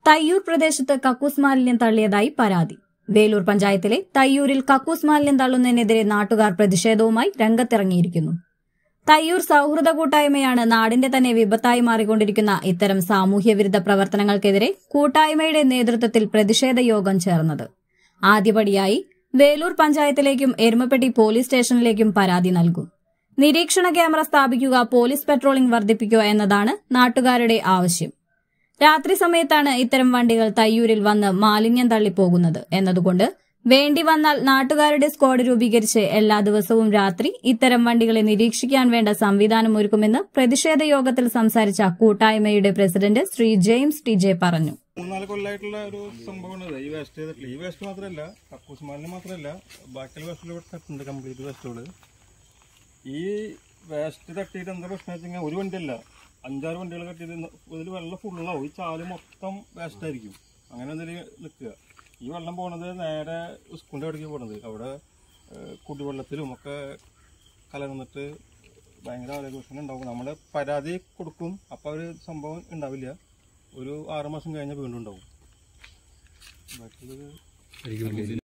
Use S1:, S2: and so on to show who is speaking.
S1: തയ്യൂർ പ്രദേശത്ത് കക്കൂസ് മാലിന്യം തള്ളിയതായി പരാതി വേലൂർ പഞ്ചായത്തിലെ തയ്യൂരിൽ കക്കൂസ് മാലിന്യം തള്ളുന്നതിനെതിരെ നാട്ടുകാർ പ്രതിഷേധവുമായി രംഗത്തിറങ്ങിയിരിക്കുന്നു തയ്യൂർ സൌഹൃദ കൂട്ടായ്മയാണ് നാടിന്റെ തന്നെ വിപത്തായി മാറിക്കൊണ്ടിരിക്കുന്ന ഇത്തരം സാമൂഹ്യവിരുദ്ധ പ്രവർത്തനങ്ങൾക്കെതിരെ കൂട്ടായ്മയുടെ നേതൃത്വത്തിൽ പ്രതിഷേധ യോഗം ചേർന്നത് ആദ്യപടിയായി വേലൂർ പഞ്ചായത്തിലേക്കും എരുമപ്പെട്ടി പോലീസ് സ്റ്റേഷനിലേക്കും പരാതി നൽകും നിരീക്ഷണ ക്യാമറ സ്ഥാപിക്കുക പോലീസ് പെട്രോളിംഗ് വർദ്ധിപ്പിക്കുക എന്നതാണ് നാട്ടുകാരുടെ ആവശ്യം രാത്രി സമയത്താണ് ഇത്തരം വണ്ടികൾ തയ്യൂരിൽ വന്ന് മാലിന്യം തള്ളിപ്പോകുന്നത് എന്നതുകൊണ്ട് വേണ്ടി വന്നാൽ നാട്ടുകാരുടെ സ്ക്വാഡ് രൂപീകരിച്ച് എല്ലാ ദിവസവും രാത്രി ഇത്തരം വണ്ടികളെ നിരീക്ഷിക്കാൻ വേണ്ട സംവിധാനം ഒരുക്കുമെന്ന് പ്രതിഷേധ യോഗത്തിൽ സംസാരിച്ച കൂട്ടായ്മയുടെ president Shri James T J പറഞ്ഞു
S2: മൂന്നാല് കൊല്ലമായിട്ടുള്ള ഒരു സംഭവമാണ് ഇത്. ഈ വേസ്റ്റ് ചെയ്തിട്ടില്ല ഈ വേസ്റ്റ് മാത്രമല്ല കക്കൂസ് മാലിന്യം മാത്രമല്ല ബാക്കിയുള്ള വേസ്റ്റുകൾ ഇവിടെ തട്ടുണ്ട് കംപ്ലീറ്റ് വേസ്റ്റുകൾ ഈ വേസ്റ്റ് തട്ടിയിട്ട് എന്താ പ്രശ്നം വെച്ചാൽ ഒരു വണ്ടിയല്ല അഞ്ചാറ് വണ്ടികൾ കെട്ടിയിട്ട് ഇതിൽ വെള്ളം ഫുള്ളാവും ഈ ചാല് മൊത്തം വേസ്റ്റ് ആയിരിക്കും അങ്ങനെ ഇതിൽ നിൽക്കുക ഈ വെള്ളം പോണത് നേരെ സ്കൂളിൻ്റെ അവിടേക്ക് പോണത് അവിടെ ഏഹ്, കുടിവെള്ളത്തിലും ഒക്കെ കലർന്നിട്ട് ഭയങ്കര ആരോഗ്യ ഉണ്ടാവും നമ്മൾ പരാതി കൊടുക്കും അപ്പോൾ ഒരു സംഭവം ഉണ്ടാവില്ല ഒരു ആറ് മാസം കഴിഞ്ഞാൽ വീണ്ടും ഉണ്ടാവും ബാക്കിയുള്ളത്